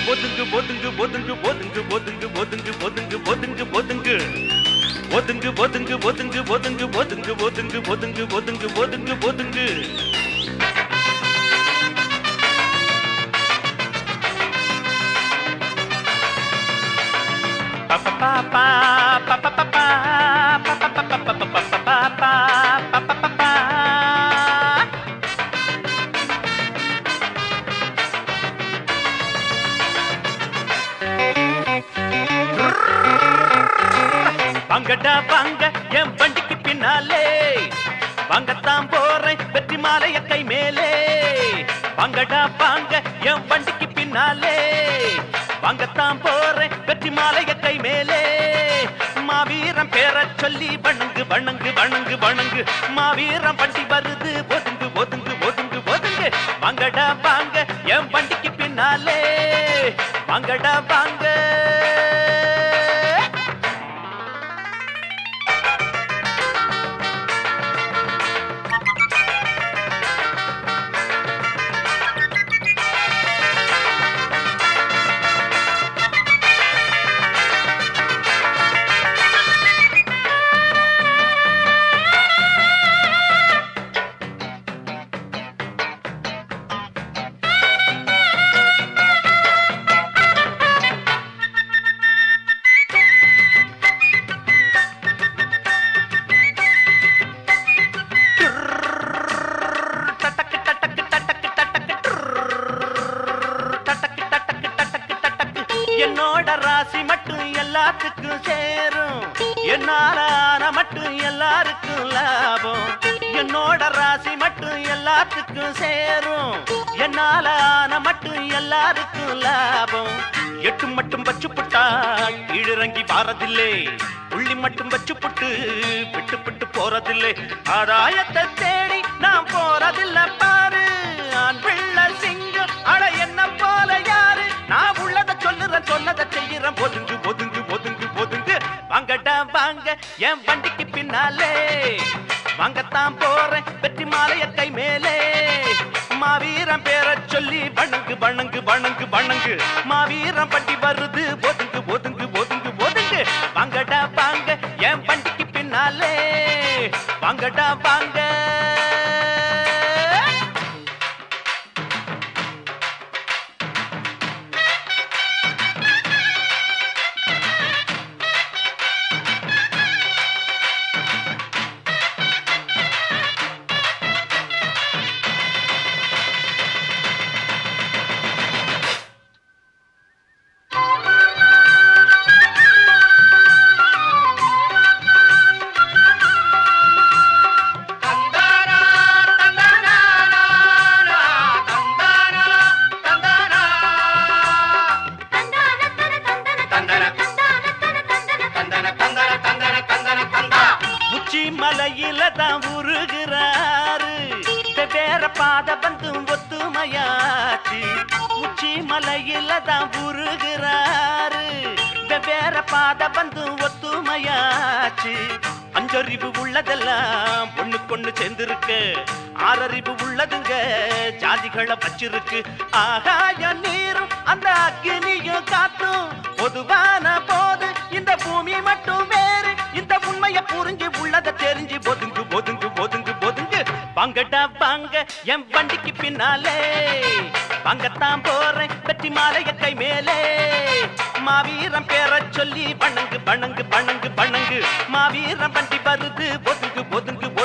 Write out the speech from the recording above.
ஒதுங்கு ஒதுங்கு ஒதுங்கு ஒதுங்கு ஒதுங்கு ஒதுங்கு ஒதுங்கு ஒதுங்கு ஒதுங்கு ஒதுங்கு ஒதுங்கு ஒதுங்கு ஒதுங்கு ஒதுங்கு ஒதுங்கு ஒதுங்கு ஒதுங்கு ஒதுங்கு ஒதுங்கு வாங்கடா வாங்க என் வண்டிக்கு பின்னாலே வாங்கத்தான் போறேன் வெற்றி மாலைய கை மேலே வாங்கடா வாங்க என் வண்டிக்கு பின்னாலே வாங்கத்தான் போறேன் வெற்றி மாலைய கை மேலே மாவீரம் பேர சொல்லி வணங்கு வணங்கு வணங்கு வணங்கு மாவீரம் வண்டி வருது ஒதுங்கு ஒதுங்கு ஒதுங்கு ஒதுங்கு வாங்கடா வாங்க என் வண்டிக்கு பின்னாலே வாங்கடா வாங்க டட்டக்கு டட்டக்கு டட்டக்கு டட்டக்கு டட்டக்கு டட்டக்கு டட்டக்கு டட்டக்கு என்னோட ராசி மட்டும் எல்லாத்துக்கும் சேரும் என்னால ஆன மட்டும் எல்லாருக்கும் லாபம் என்னோட ராசி மட்டும் எல்லாத்துக்கும் சேரும் என்னால ஆன மட்டும் எல்லாருக்கும் லாபம் எட்டு மட்டும் வச்சு புட்டா கீழிறங்கி பாரதில்லை புள்ளி மட்டும் வச்சு புட்டு விட்டு விட்டு போறதில்லை ஆதாயத்தை தேடி நான் போறதில்ல பாரு ஆண் பிள்ளை சிங்கம் அட என்ன போல யாரு நான் உள்ளத சொல்லுறேன் சொன்னதை செய்யறேன் ஒதுங்கு ஒதுங்கு ஒதுங்கு ஒதுங்கு வாங்கடா வாங்க என் வண்டிக்கு பின்னாலே வாங்கத்தான் போறேன் வெற்றி மாலைய கை மேலே மாவீரம் பேர சொல்லி வணங்கு வணங்கு வணங்கு வணங்கு மாவீரம் பட்டி வருது ஒதுங்கு ஒதுங்கு ஒதுங்கு ஒதுங்கு வாங்கடா வாங்க என் வண்டிக்கு பின்னாலே வாங்கடா வாங்க உச்சி மலையில தான் உருகிறாரு வேற பாத வந்து ஒத்துமையாச்சு உச்சி மலையில தான் உருகிறாரு வேற பாத வந்து ஒத்துமையாச்சு அஞ்சறிவு உள்ளதெல்லாம் பொண்ணு பொண்ணு சேர்ந்திருக்கு ஆறறிவு உள்ளதுங்க ஜாதிகளை வச்சிருக்கு ஆகாய நீரும் அந்த அக்கினியும் காத்தும் பொதுவான போது இந்த பூமி மட்டும் வேறு இந்த உண்மைய புரிஞ்சு உள்ளத தெரிஞ்சு ஒதுங்கு ஒதுங்கு ஒதுங்கு ஒதுங்கு வாங்கடா வாங்க என் வண்டிக்கு பின்னாலே வாங்கத்தான் போறேன் வெற்றி மாலைய கை மேலே மாவீரம் பேர சொல்லி வணங்கு வணங்கு வணங்கு வணங்கு மாவீரம் வண்டி வருது ஒதுங்கு ஒதுங்கு